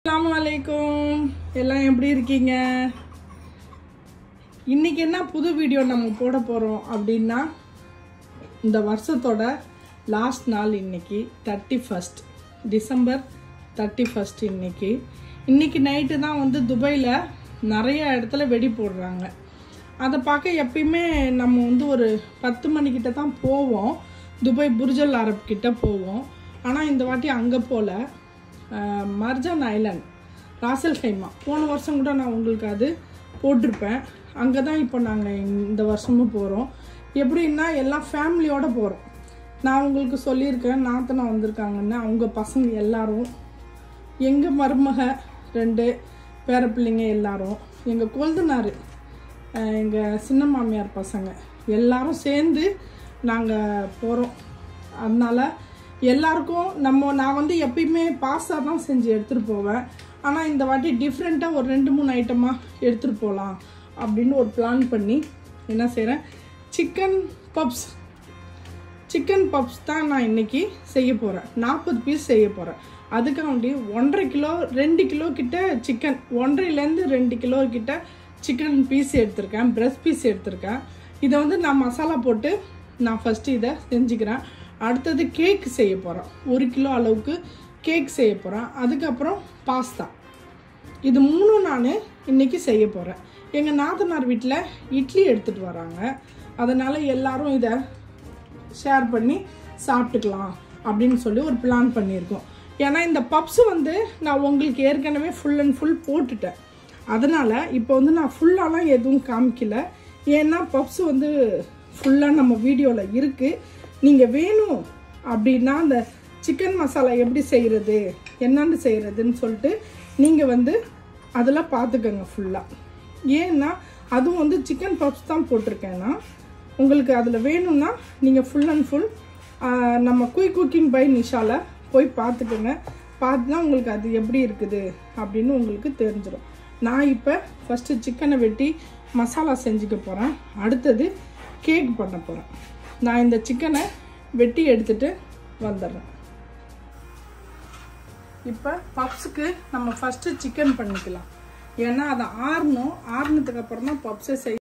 அஸ்ஸலாமு அலைக்கும் எல்லாம் எப்படி இருக்கீங்க இன்னைக்கு என்ன புது வீடியோ நம்ம போட போகிறோம் அப்படின்னா இந்த வருஷத்தோட லாஸ்ட் நாள் இன்னைக்கு thirty first December thirty first இன்னைக்கு இன்னைக்கு நைட்டு தான் வந்து துபாயில் நிறைய இடத்துல வெடி போடுறாங்க அதை பார்க்க எப்பயுமே நம்ம வந்து ஒரு பத்து மணிக்கிட்ட தான் போவோம் துபாய் புர்ஜல் அரப் கிட்ட போவோம் ஆனால் இந்த வாட்டி அங்கே போகல அஹ் மர்ஜான் ஐலாண்ட் ராசல் ஹைமா போன வருஷம் கூட நான் உங்களுக்கு அது போட்டிருப்பேன் அங்கே தான் இப்போ நாங்கள் இந்த வருஷமும் போகிறோம் எப்படின்னா எல்லாம் ஃபேமிலியோடு போகிறோம் நான் உங்களுக்கு சொல்லியிருக்கேன் நாத்தனை வந்திருக்காங்கன்னு அவங்க பசங்க எல்லாரும் எங்கள் மருமக ரெண்டு பேர பிள்ளைங்க எல்லாரும் எங்கள் கொழுந்தனார் எங்கள் சின்ன மாமியார் பசங்க எல்லாரும் சேர்ந்து நாங்கள் போகிறோம் அதனால் எல்லாருக்கும் நம்ம நான் வந்து எப்பயுமே பாஸ்தா தான் செஞ்சு எடுத்துகிட்டு போவேன் ஆனால் இந்த வாட்டி டிஃப்ரெண்ட்டாக ஒரு ரெண்டு மூணு ஐட்டமாக எடுத்துகிட்டு போகலாம் அப்படின்னு ஒரு பிளான் பண்ணி என்ன செய்கிறேன் சிக்கன் பப்ஸ் சிக்கன் பப்ஸ் தான் நான் இன்னைக்கு செய்ய போகிறேன் நாற்பது பீஸ் செய்ய போகிறேன் அதுக்காண்டி ஒன்றரை கிலோ ரெண்டு கிலோ கிட்ட சிக்கன் ஒன்றரைலேருந்து ரெண்டு கிலோ கிட்ட சிக்கன் பீஸ் எடுத்திருக்கேன் பிரஸ்ட் பீஸ் எடுத்திருக்கேன் இதை வந்து நான் மசாலா போட்டு நான் ஃபஸ்ட்டு இதை செஞ்சுக்கிறேன் அடுத்தது கேக் செய்ய போகிறேன் ஒரு கிலோ அளவுக்கு கேக் செய்ய போகிறேன் அதுக்கப்புறம் பாஸ்தா இது மூணும் நான் இன்னைக்கு செய்ய போகிறேன் எங்கள் நாத்தனார் வீட்டில் இட்லி எடுத்துகிட்டு வராங்க அதனால் எல்லாரும் இதை ஷேர் பண்ணி சாப்பிட்டுக்கலாம் அப்படின்னு சொல்லி ஒரு பிளான் பண்ணியிருக்கோம் ஏன்னா இந்த பப்ஸ் வந்து நான் உங்களுக்கு ஏற்கனவே ஃபுல் அண்ட் ஃபுல் போட்டுட்டேன் அதனால் இப்போ வந்து நான் ஃபுல்லாலாம் எதுவும் காமிக்கல ஏன்னா பப்ஸ் வந்து ஃபுல்லாக நம்ம வீடியோவில் இருக்குது நீங்கள் வேணும் அப்படின்னா அந்த சிக்கன் மசாலா எப்படி செய்கிறது என்னென்னு செய்கிறதுன்னு சொல்லிட்டு நீங்கள் வந்து அதில் பார்த்துக்கோங்க ஃபுல்லாக ஏன்னா அதுவும் வந்து சிக்கன் பப்ஸ் தான் போட்டிருக்கேன்னா உங்களுக்கு அதில் வேணும்னா நீங்கள் ஃபுல் அண்ட் ஃபுல் நம்ம குயிக் குக்கிங் பை நிஷால போய் பார்த்துக்கோங்க பார்த்துனா உங்களுக்கு அது எப்படி இருக்குது அப்படின்னு உங்களுக்கு தெரிஞ்சிடும் நான் இப்போ ஃபஸ்ட்டு சிக்கனை வெட்டி மசாலா செஞ்சுக்க போகிறேன் அடுத்தது கேக் பண்ண போகிறேன் நான் இந்த சிக்கனை வெட்டி எடுத்துட்டு வந்துடுறேன் இப்போ பப்ஸுக்கு நம்ம ஃபஸ்ட்டு சிக்கன் பண்ணிக்கலாம் ஏன்னா அதை ஆறணும் ஆறுனதுக்கு அப்புறம் தான் பப்ஸை செய்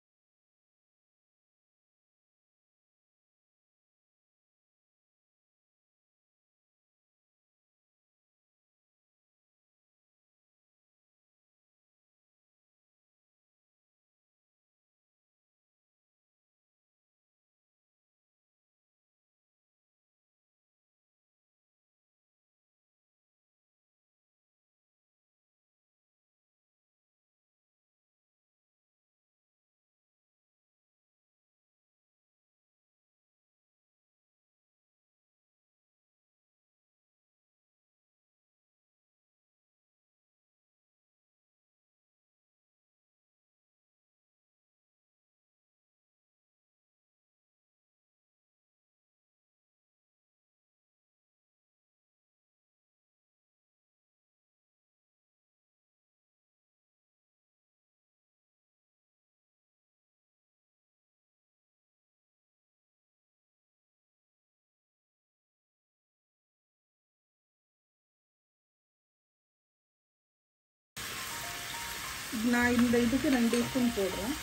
நான் இந்த இதுக்கு ரெண்டு ஸ்பூன் போடுறேன்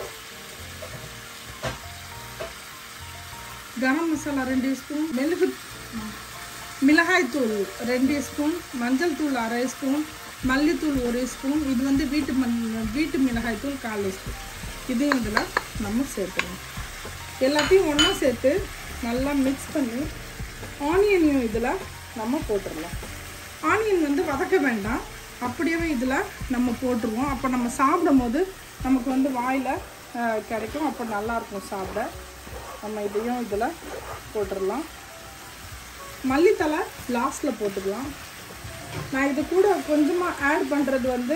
கரம் மசாலா ரெண்டு ஸ்பூன் மிளகு மிளகாய் தூள் ரெண்டு ஸ்பூன் மஞ்சள் தூள் அரை ஸ்பூன் மல்லித்தூள் ஒரு ஸ்பூன் இது வந்து வீட்டு மண் வீட்டு மிளகாய் தூள் கால் ஸ்பூன் இதையும் இதில் நம்ம சேர்த்துருவோம் எல்லாத்தையும் ஒன்றா சேர்த்து நல்லா மிக்ஸ் பண்ணி ஆனியனையும் இதில் நம்ம போட்டுடலாம் ஆனியன் வந்து வதக்க வேண்டாம் அப்படியே இதில் நம்ம போட்டுருவோம் அப்போ நம்ம சாப்பிடும் போது நமக்கு வந்து வாயில் கிடைக்கும் அப்போ நல்லாயிருக்கும் சாப்பிட நம்ம இதையும் இதில் போட்டுடலாம் மல்லித்தலை லாஸ்ட்டில் போட்டுக்கலாம் நான் இது கூட கொஞ்சமாக ஆட் பண்ணுறது வந்து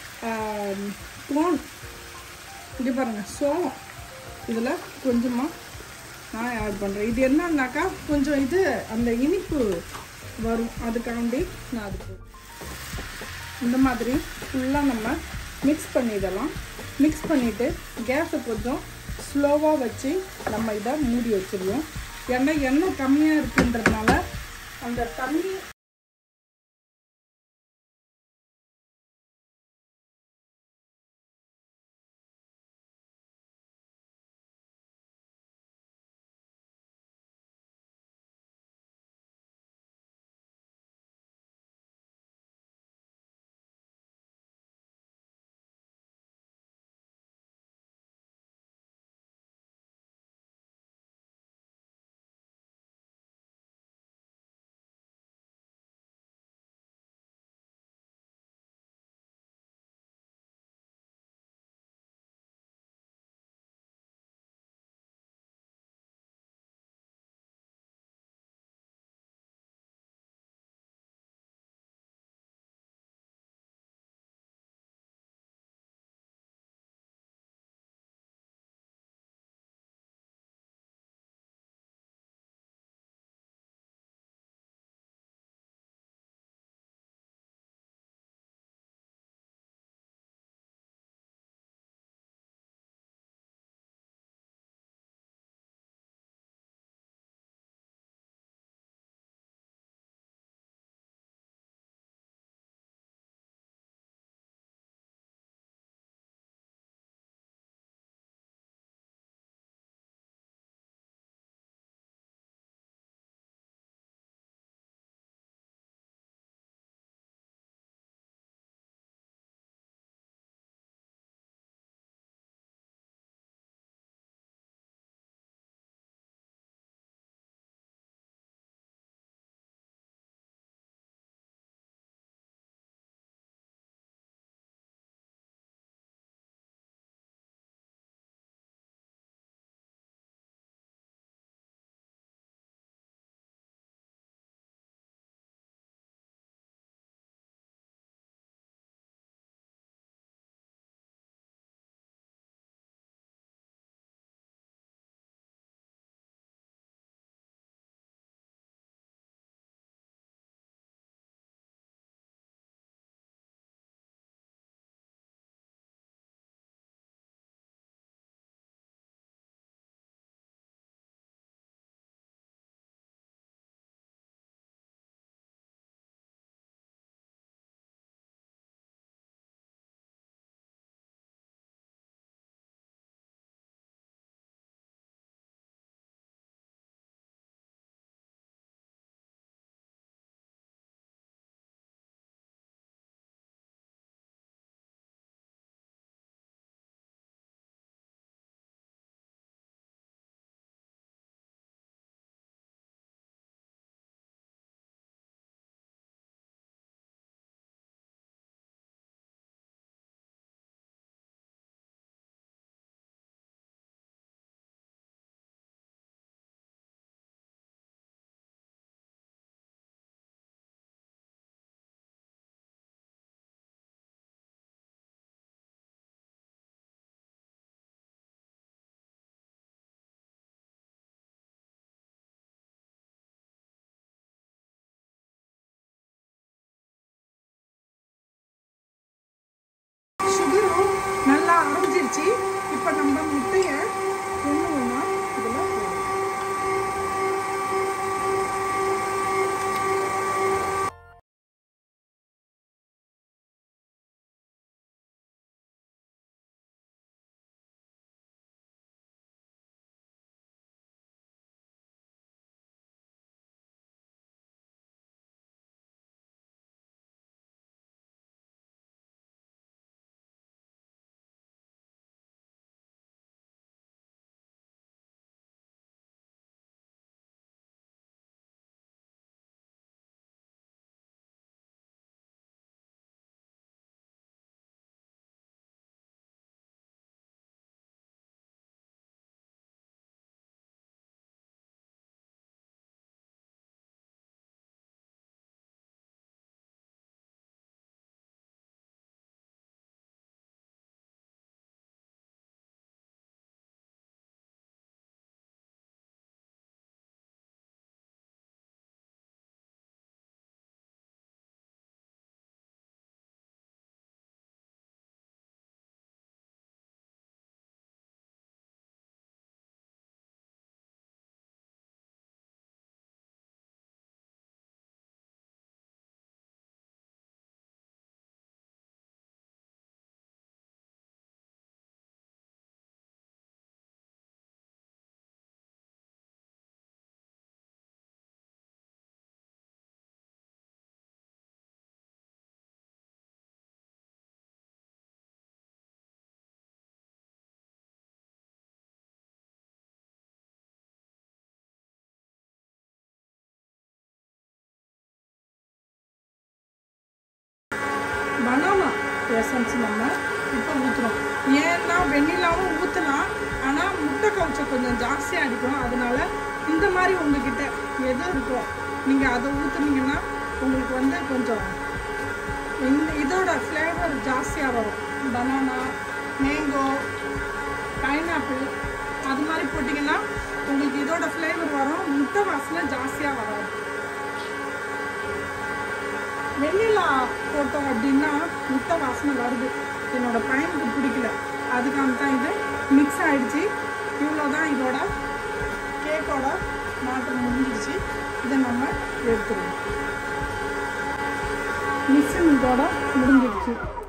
கோன் இது பாருங்கள் சோளம் இதில் கொஞ்சமாக நான் ஆட் பண்ணுறேன் இது என்னன்னாக்கா கொஞ்சம் இது அந்த இனிப்பு வரும் அதுக்காண்டி நான் அது போடுறேன் இந்த மாதிரி ஃபுல்லாக நம்ம மிக்ஸ் பண்ணிடலாம் மிக்ஸ் பண்ணிவிட்டு கேஸை கொஞ்சம் ஸ்லோவாக வச்சு நம்ம இதை மூடி வச்சுருவோம் ஏன்னா எண்ணெய் கம்மியாக இருக்குன்றதுனால அந்த தண்ணி நம்ம முட்டையை ஒன்று ஒன்றா இதில் போடணும் பனானா எசன்ஸ் நம்ம இப்போ ஊற்றுறோம் ஏன்னா வெண்ணிலாவும் ஊற்றலாம் ஆனால் முட்டை கவுச்சை கொஞ்சம் ஜாஸ்தியாக அடிக்கும் அதனால இந்த மாதிரி உங்ககிட்ட எது இருக்கோ நீங்கள் அதை ஊற்றுனீங்கன்னா உங்களுக்கு வந்து கொஞ்சம் இந்த இதோட ஃப்ளேவர் ஜாஸ்தியாக வரும் பனானா மேங்கோ பைனாப்பிள் அது மாதிரி போட்டிங்கன்னா உங்களுக்கு இதோட ஃப்ளேவர் வரும் முட்டை வாசனை ஜாஸ்தியாக வராது வெண்ணிலா போட்டோம் அப்படின்னா முட்டை வாசனை வருது என்னோட பையனுக்கு பிடிக்கல அதுக்காக தான் இது மிக்ஸ் ஆயிடுச்சு இவ்வளோ தான் இதோட கேக்கோட மாற்றம் முடிஞ்சிடுச்சு இதை நம்ம எடுத்துருவோம் மிக்சிங் இதோட முடிஞ்சிடுச்சு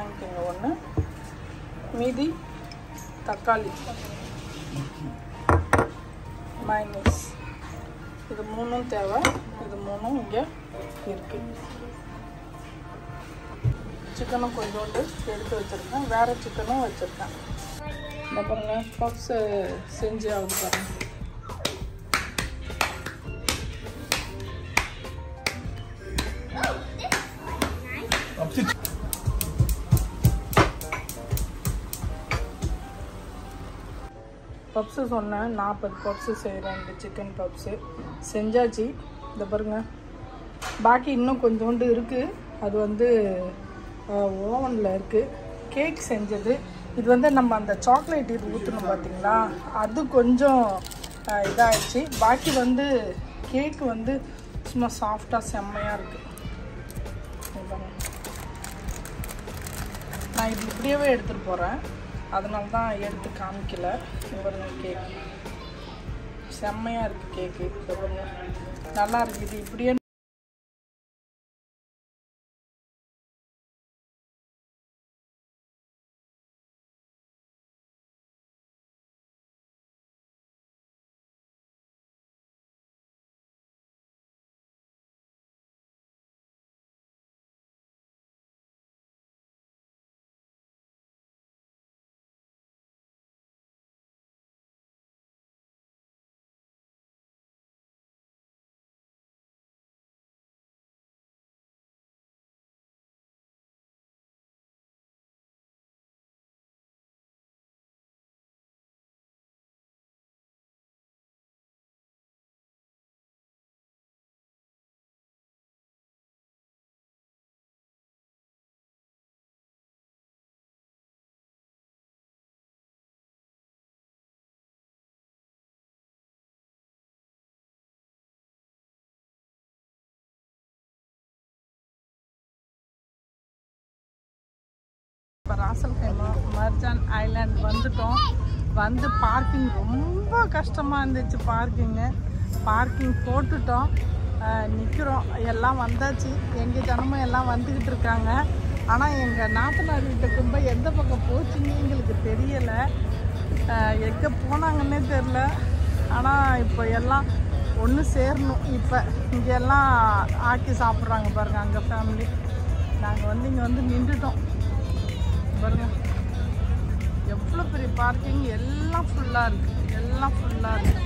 வாங்கிக்கோங்க ஒன்று மீதி தக்காளி மைனஸ் இது மூணும் தேவை இது மூணும் இங்கே இருக்குது சிக்கனும் கொஞ்சோண்டு எடுத்து வச்சுருக்கேன் வேறு சிக்கனும் வச்சுருக்கேன் இந்த பாருங்க பப்ஸு செஞ்சு ஆகுது பாருங்க பப்ஸு சொன்னேன் நாற்பது பப்ஸு செய்கிறேன் இந்த சிக்கன் பப்ஸு செஞ்சாச்சு இந்த பாருங்க பாக்கி இன்னும் கொஞ்சோண்டு இருக்குது அது வந்து ஓவனில் இருக்குது கேக் செஞ்சது இது வந்து நம்ம அந்த சாக்லேட் இது ஊற்றணும் பார்த்தீங்களா அது கொஞ்சம் அஹ், இதாகிடுச்சு பாக்கி வந்து கேக் வந்து சும்மா சாஃப்டாக செம்மையாக இருக்குது நான் இது இப்படியே எடுத்துகிட்டு போகிறேன் அதனால தான் எடுத்து காமிக்கல இவருங்க கேக் செம்மையாக இருக்குது கேக்கு இவருங்க நல்லா இருக்குது இது இப்படியே இப்போ ராசல்கைமா மர்ஜான் ஐலாண்ட் வந்துட்டோம் வந்து பார்க்கிங் ரொம்ப கஷ்டமாக இருந்துச்சு பார்க்கிங்கு பார்க்கிங் போட்டுட்டோம் நிற்கிறோம் எல்லாம் வந்தாச்சு எங்கள் ஜனமும் எல்லாம் வந்துக்கிட்டு இருக்காங்க ஆனால் எங்கள் நாத்தனார் வீட்டு கும்பல் எந்த பக்கம் போச்சுன்னு எங்களுக்கு தெரியலை எங்கே போனாங்கன்னே தெரில ஆனால் இப்போ எல்லாம் ஒன்று சேரணும் இப்போ இங்கே எல்லாம் ஆக்கி சாப்பிட்றாங்க பாருங்கள் அங்கே ஃபேமிலி நாங்கள் வந்து இங்கே வந்து நின்றுட்டோம் பாருங்க எவ்வளோ பெரிய பார்க்கிங் எல்லாம் ஃபுல்லாக இருக்குது எல்லாம் ஃபுல்லாக இருக்குது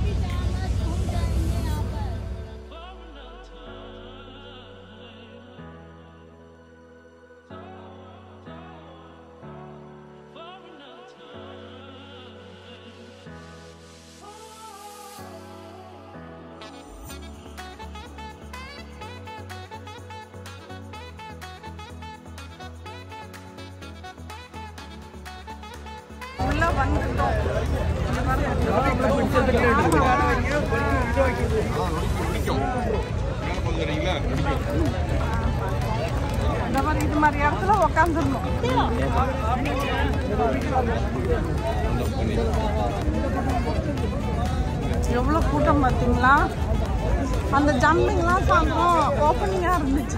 உள்ள வந்துட்டோம் இந்த மாதிரி இது மாதிரி இடத்துல உக்காந்துடணும் எவ்வளோ கூட்டம் பார்த்தீங்களா அந்த ஜம்பிங்லாம் சாயந்தரம் ஓப்பனிங்காக இருந்துச்சு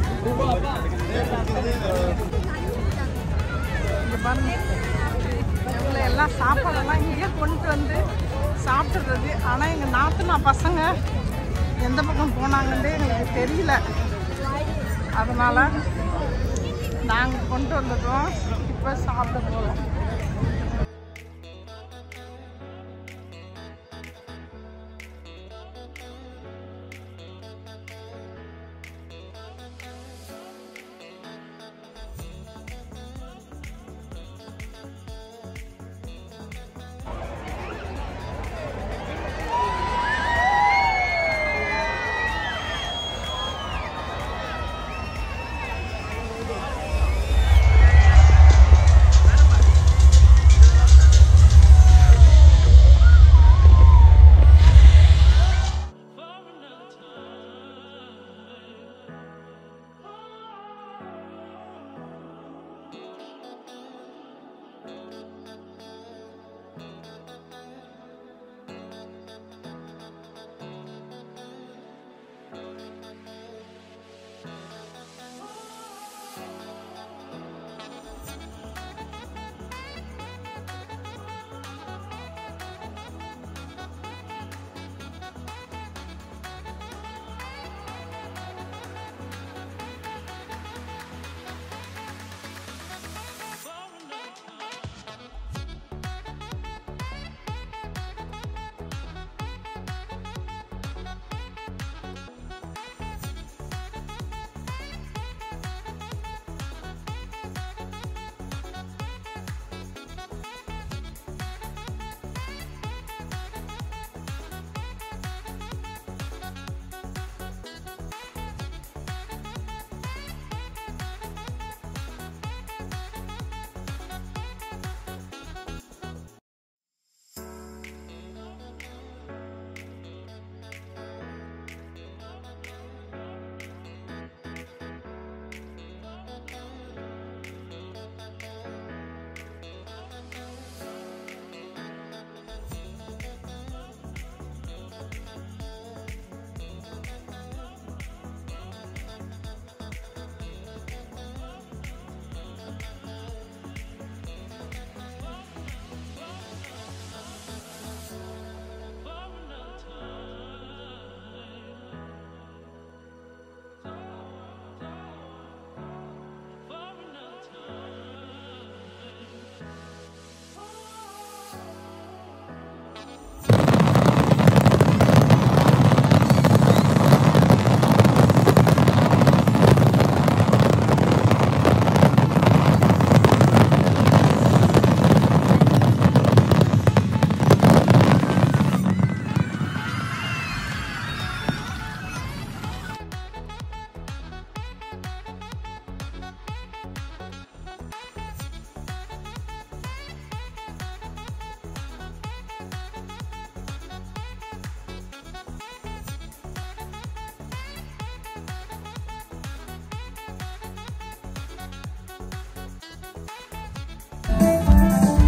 இங்க பாருங்க இவங்கள எல்லாம் சாப்பாடெல்லாம் இங்கேயே கொண்டு வந்து சாப்பிட்றது ஆனால் எங்கள் நாத்தனா பசங்க எந்த பக்கம் போனாங்கன்னே எங்களுக்கு தெரியல அதனால் நாங்கள் கொண்டு வந்துட்டோம் இப்போ சாப்பிட போகிறோம்